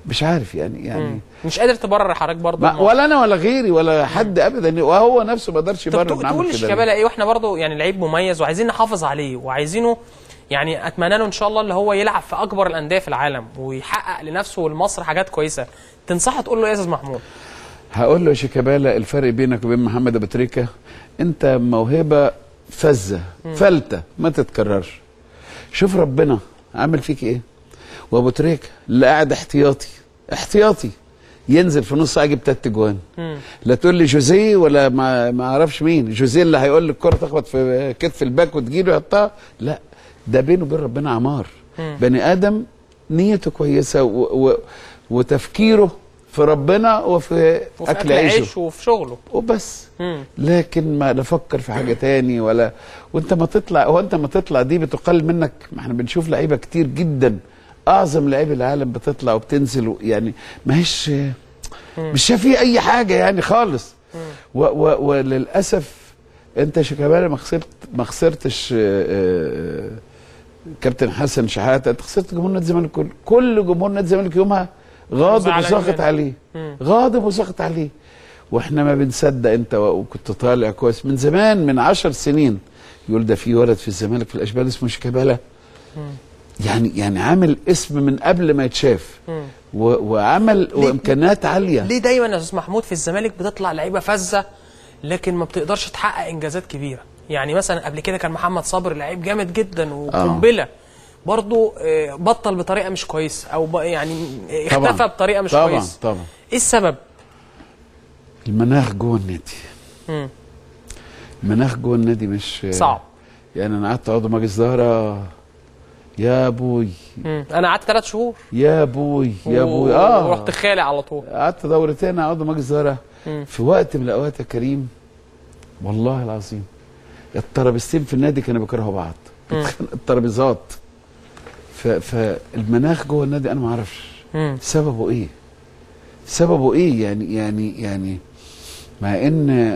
مش عارف يعني يعني مم. مش قادر تبرر حضرتك برضه ما الموضوع. ولا انا ولا غيري ولا حد ابدا وهو نفسه ما قدرش طب يبرر تقول إنه عمل تقول كده ليه. لشيكابالا ايه واحنا برضه يعني لعيب مميز وعايزين نحافظ عليه وعايزينه يعني اتمنى له ان شاء الله اللي هو يلعب في اكبر الانديه في العالم ويحقق لنفسه ولمصر حاجات كويسه تنصحه تقول له ايه يا استاذ محمود هقول له يا شيكابالا الفرق بينك وبين محمد ابو تريكه انت موهبه فزه فلته ما تتكررش شوف ربنا عامل فيك ايه وابو تريكه اللي قاعد احتياطي احتياطي ينزل في نص ساعه يجيب تلات اجوان لا تقول لي جوزيه ولا ما ما اعرفش مين جوزيه اللي هيقول لك الكره تخبط في كتف الباك وتجيله يحطها لا ده بينه وبين ربنا عمار بني ادم نيته كويسه و و وتفكيره في ربنا وفي, وفي اكل عيشه وفي شغله وبس مم. لكن ما نفكر في حاجه تاني ولا وانت ما تطلع هو انت ما تطلع دي بتقل منك ما احنا بنشوف لعيبه كتير جدا اعظم لعيبه العالم بتطلع وبتنزل و- يعني ما هيش مش شايف فيه اي حاجه يعني خالص و و وللاسف انت يا شيكابالا ما خسرت ما خسرتش آه، آه، كابتن حسن شحاته انت خسرت جمهور نادي الزمالك كله كل جمهور نادي الزمالك يومها غاضب زعلانين وساخط منه. عليه مم. غاضب وساخط عليه واحنا ما بنصدق انت و- وكنت طالع كويس من زمان من عشر سنين يقول ده في ولد في الزمالك في الاشبال اسمه شيكابالا يعني يعني عامل اسم من قبل ما يتشاف مم. و وعمل وامكانيات عاليه ليه دايما يا استاذ محمود في الزمالك بتطلع لعيبه فذه لكن ما بتقدرش تحقق انجازات كبيره يعني مثلا قبل كده كان محمد صابر لعيب جامد جدا وقنبله برضه آه، بطل بطريقه مش كويسه او ب- يعني طبعاً. اختفى بطريقه مش طبعا كويسه طبعا ايه السبب؟ المناخ جوه النادي مم. المناخ جوه النادي مش صعب يعني انا قعدت عضو مجلس اداره يا ابوي مم. انا قعدت ثلاث شهور يا ابوي يا و- ابوي اه ورحت خالع على طول قعدت دورتين عضو مجلس اداره مم. في وقت من الاوقات يا كريم والله العظيم الترابيزتين في النادي كانوا بيكرهوا بعض بيتخانقوا الترابيزات ف- فالمناخ جوه النادي انا ما اعرفش مم. سببه ايه سببه ايه يعني يعني يعني مع ان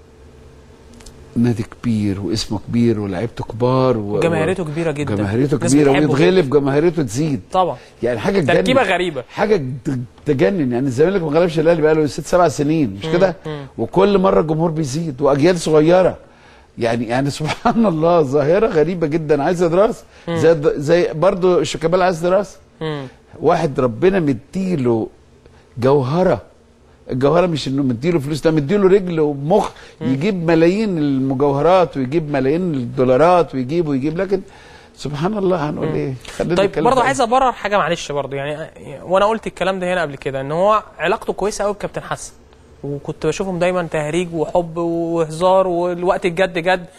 نادي كبير واسمه كبير ولاعيبته كبار و- جماهيريته كبيره جدا جماهيريته الناس كبيره بتحبه ويتغلب جداً. جماهيريته تزيد طبعا يعني حاجه تجنن تركيبه غريبه حاجه ت- تجنن يعني الزمالك ما غلبش الاهلي بقاله ست سبع سنين مش كده مم. وكل مره الجمهور بيزيد واجيال صغيره يعني يعني سبحان الله ظاهره غريبه جدا عايزه دراسه زي زي برضه الشيكابالا عايز دراسه مم. واحد ربنا مديله جوهره الجوهره مش انه مديله فلوس ده مديله رجل ومخ يجيب ملايين المجوهرات ويجيب ملايين الدولارات ويجيب ويجيب لكن سبحان الله هنقول ايه خلينا طيب نتكلم برضه بقى. عايز ابرر حاجه معلش برضه يعني وانا قلت الكلام ده هنا قبل كده ان هو علاقته كويسه قوي بكابتن حسن وكنت بشوفهم دايما تهريج وحب وهزار والوقت الجد جد